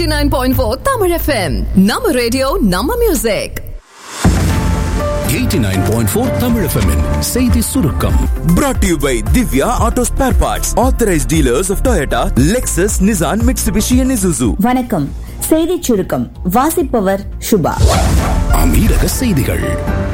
89.4 Tamil FM. நம்ம radio நம்ம music 89.4 Tamil FM -இன் செய்தி சுருக்கம் Brought to you by Divya Auto Spare Parts, authorized dealers of Toyota, Lexus, Nissan, Mitsubishi, and Isuzu. வணக்கம் செய்திச் சுருக்கம் வாசிப்பவர் சுபா அமீரக செய்திகள்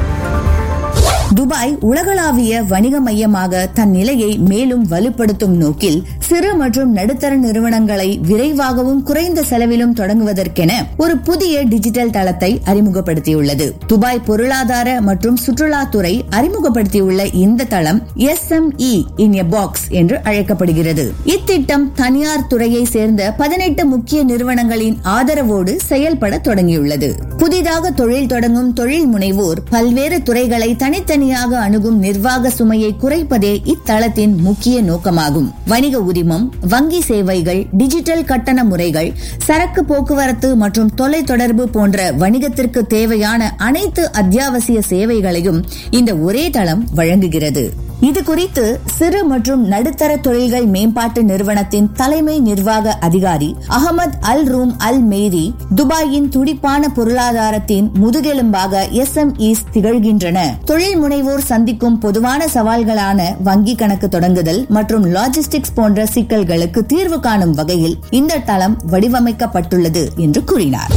துபாய் உலகளாவிய வணிக மையமாக தன் நிலையை மேலும் வலுப்படுத்தும் நோக்கில் சிறு மற்றும் நடுத்தர நிறுவனங்களை விரைவாகவும் குறைந்த செலவிலும் தொடங்குவதற்கென ஒரு புதிய டிஜிட்டல் தளத்தை அறிமுகப்படுத்தியுள்ளது துபாய் பொருளாதார மற்றும் சுற்றுலாத்துறை அறிமுகப்படுத்தியுள்ள இந்த தளம் S M E in a box என்று அழைக்கப்படுகிறது இத்திட்டம் தனியார் துறையை சேர்ந்த பதினெட்டு முக்கிய நிறுவனங்களின் ஆதரவோடு செயல்பட தொடங்கியுள்ளது புதிதாக தொழில் தொடங்கும் தொழில் முனைவோர் பல்வேறு துறைகளை தனித்தனியாக அணுகும் நிர்வாக சுமையை குறைப்பதே இத்தளத்தின் முக்கிய நோக்கமாகும் வணிக உரிமம் வங்கி சேவைகள் டிஜிட்டல் கட்டண முறைகள் சரக்கு போக்குவரத்து மற்றும் தொலைத்தொடர்பு போன்ற வணிகத்திற்கு தேவையான அனைத்து அத்தியாவசிய சேவைகளையும் இந்த ஒரே தளம் வழங்குகிறது இது குறித்து சிறு மற்றும் நடுத்தர தொழில்கள் மேம்பாட்டு நிறுவனத்தின் தலைமை நிர்வாக அதிகாரி அகமது அல் ரூம் அல் மேரி துபாயின் துடிப்பான பொருளாதாரத்தின் முதுகெலும்பாக எஸ் எம் இஸ் திகழ்கின்றன தொழில் முனைவோர் சந்திக்கும் பொதுவான சவால்களான வங்கி கணக்கு தொடங்குதல் மற்றும் லாஜிஸ்டிக்ஸ் போன்ற சிக்கல்களுக்கு தீர்வு காணும் வகையில் இந்த தளம் வடிவமைக்கப்பட்டுள்ளது என்று கூறினார்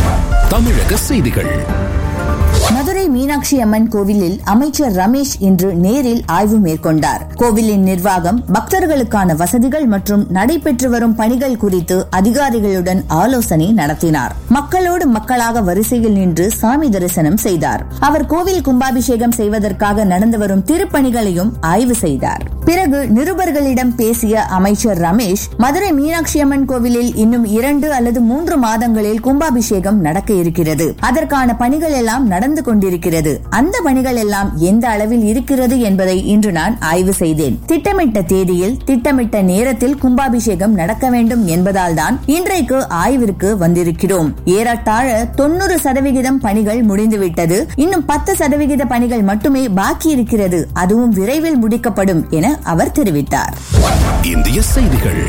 தமிழக செய்திகள் மதுரை மீனாட்சி அம்மன் கோவிலில் அமைச்சர் ரமேஷ் இன்று நேரில் ஆய்வு மேற்கொண்டார் கோவிலின் நிர்வாகம் பக்தர்களுக்கான வசதிகள் மற்றும் நடைபெற்று வரும் பணிகள் குறித்து அதிகாரிகளுடன் ஆலோசனை நடத்தினார் மக்களோடு மக்களாக வரிசையில் நின்று சாமி தரிசனம் செய்தார் அவர் கோவில் கும்பாபிஷேகம் செய்வதற்காக நடந்து வரும் திருப்பணிகளையும் ஆய்வு செய்தார் பிறகு நிருபர்களிடம் பேசிய அமைச்சர் ரமேஷ் மதுரை மீனாட்சி அம்மன் கோவிலில் இன்னும் இரண்டு அல்லது மூன்று மாதங்களில் கும்பாபிஷேகம் நடக்க இருக்கிறது அதற்கான பணிகள் எல்லாம் நடந்து கொண்டிருக்கிறது அந்த பணிகள் எல்லாம் எந்த அளவில் இருக்கிறது என்பதை இன்று நான் ஆய்வு செய்தேன் திட்டமிட்ட தேதியில் திட்டமிட்ட நேரத்தில் கும்பாபிஷேகம் நடக்க வேண்டும் என்பதால் தான் இன்றைக்கு ஆய்விற்கு வந்திருக்கிறோம் ஏறத்தாழ தொண்ணூறு சதவிகிதம் பணிகள் முடிந்துவிட்டது இன்னும் பத்து சதவிகித பணிகள் மட்டுமே பாக்கி இருக்கிறது அதுவும் விரைவில் முடிக்கப்படும் என அவர் தெரிவித்தார் இந்திய செய்திகள்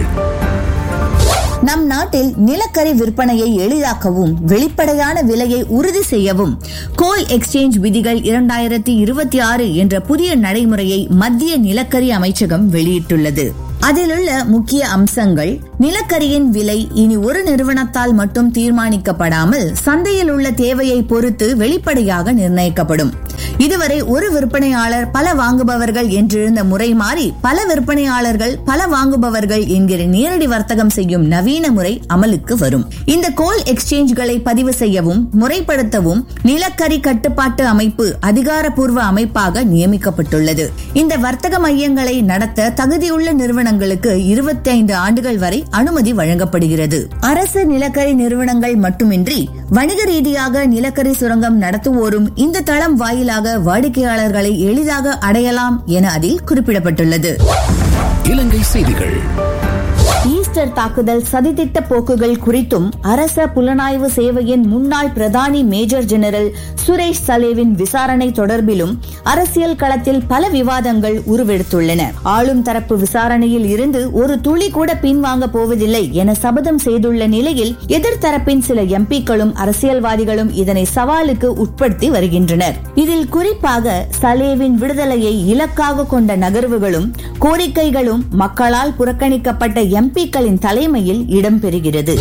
நம் நாட்டில் நிலக்கரி விற்பனையை எளிதாக்கவும் வெளிப்படையான விலையை உறுதி செய்யவும் கோல் எக்ஸ்சேஞ்ச் விதிகள் இரண்டாயிரத்தி இருபத்தி ஆறு என்ற புதிய நடைமுறையை மத்திய நிலக்கரி அமைச்சகம் வெளியிட்டுள்ளது அதிலுள்ள முக்கிய அம்சங்கள் நிலக்கரியின் விலை இனி ஒரு நிறுவனத்தால் மட்டும் தீர்மானிக்கப்படாமல் சந்தையில் உள்ள தேவையை பொறுத்து வெளிப்படையாக நிர்ணயிக்கப்படும் இதுவரை ஒரு விற்பனையாளர் பல வாங்குபவர்கள் என்றிருந்த முறை மாறி பல விற்பனையாளர்கள் பல வாங்குபவர்கள் என்கிற நேரடி வர்த்தகம் செய்யும் நவீன முறை அமலுக்கு வரும் இந்த கோல் எக்ஸ்சேஞ்ச்களை பதிவு செய்யவும் முறைப்படுத்தவும் நிலக்கரி கட்டுப்பாட்டு அமைப்பு அதிகாரப்பூர்வ அமைப்பாக நியமிக்கப்பட்டுள்ளது இந்த வர்த்தக மையங்களை நடத்த தகுதியுள்ள நிறுவனங்களுக்கு இருபத்தி ஐந்து ஆண்டுகள் வரை அனுமதி வழங்கப்படுகிறது அரசு நிலக்கரி நிறுவனங்கள் மட்டுமின்றி வணிக ரீதியாக நிலக்கரி சுரங்கம் நடத்துவோரும் இந்த தளம் வாயிலாக வாடிக்கையாளர்களை எளிதாக அடையலாம் என அதில் குறிப்பிடப்பட்டுள்ளது இலங்கை செய்திகள் ஈஸ்டர் தாக்குதல் சதித்திட்ட போக்குகள் குறித்தும் அரச புலனாய்வு சேவையின் முன்னாள் பிரதானி மேஜர் ஜெனரல் சுரேஷ் சலேவின் விசாரணை தொடர்பிலும் அரசியல் களத்தில் பல விவாதங்கள் உருவெடுத்துள்ளன ஆளும் தரப்பு விசாரணையில் இருந்து ஒரு துளி கூட பின்வாங்க போவதில்லை என சபதம் செய்துள்ள நிலையில் எதிர்த்தரப்பின் சில எம்பிக்களும் அரசியல்வாதிகளும் இதனை சவாலுக்கு உட்படுத்தி வருகின்றனர் இதில் குறிப்பாக சலேவின் விடுதலையை இலக்காக கொண்ட நகர்வுகளும் கோரிக்கைகளும் மக்களால் புறக்கணிக்கப்பட்ட எம்பிக்களின் தலைமையில் இடம்பெறுகிறது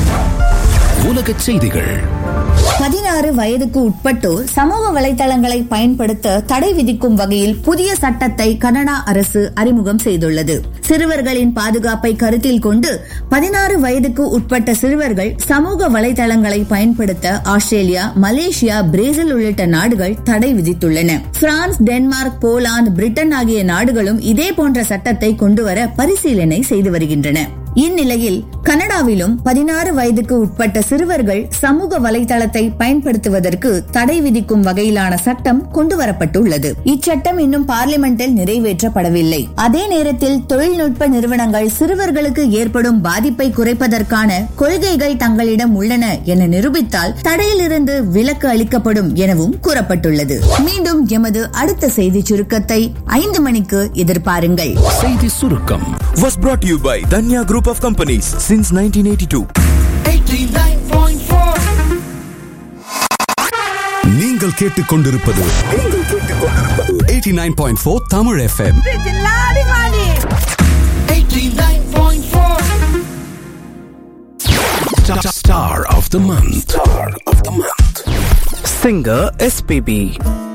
உலகச் செய்திகள் பதினாறு வயதுக்கு உட்பட்டோர் சமூக வலைதளங்களை பயன்படுத்த தடை விதிக்கும் வகையில் புதிய சட்டத்தை கனடா அரசு அறிமுகம் செய்துள்ளது சிறுவர்களின் பாதுகாப்பை கருத்தில் கொண்டு பதினாறு வயதுக்கு உட்பட்ட சிறுவர்கள் சமூக வலைதளங்களை பயன்படுத்த ஆஸ்திரேலியா மலேசியா பிரேசில் உள்ளிட்ட நாடுகள் தடை விதித்துள்ளன பிரான்ஸ் டென்மார்க் போலாந்து பிரிட்டன் ஆகிய நாடுகளும் இதே போன்ற சட்டத்தை கொண்டுவர பரிசீலனை செய்து வருகின்றன இந்நிலையில் கனடாவிலும் பதினாறு வயதுக்கு உட்பட்ட சிறுவர்கள் சமூக வலைதளத்தை பயன்படுத்துவதற்கு தடை விதிக்கும் வகையிலான சட்டம் கொண்டுவரப்பட்டுள்ளது இச்சட்டம் இன்னும் பார்லிமெண்டில் நிறைவேற்றப்படவில்லை அதே நேரத்தில் தொழில்நுட்ப நிறுவனங்கள் சிறுவர்களுக்கு ஏற்படும் பாதிப்பை குறைப்பதற்கான கொள்கைகள் தங்களிடம் உள்ளன என நிரூபித்தால் தடையிலிருந்து விலக்கு அளிக்கப்படும் எனவும் கூறப்பட்டுள்ளது மீண்டும் எமது அடுத்த செய்தி சுருக்கத்தை ஐந்து மணிக்கு எதிர்பாருங்கள் செய்தி சுருக்கம் Was brought to you by Danya Group of Companies since 1982. நீங்கள் கேட்டுக்கொண்டிருப்பது eighty nine point four Tamil FM Star of the month. Star of the month. Singer SPB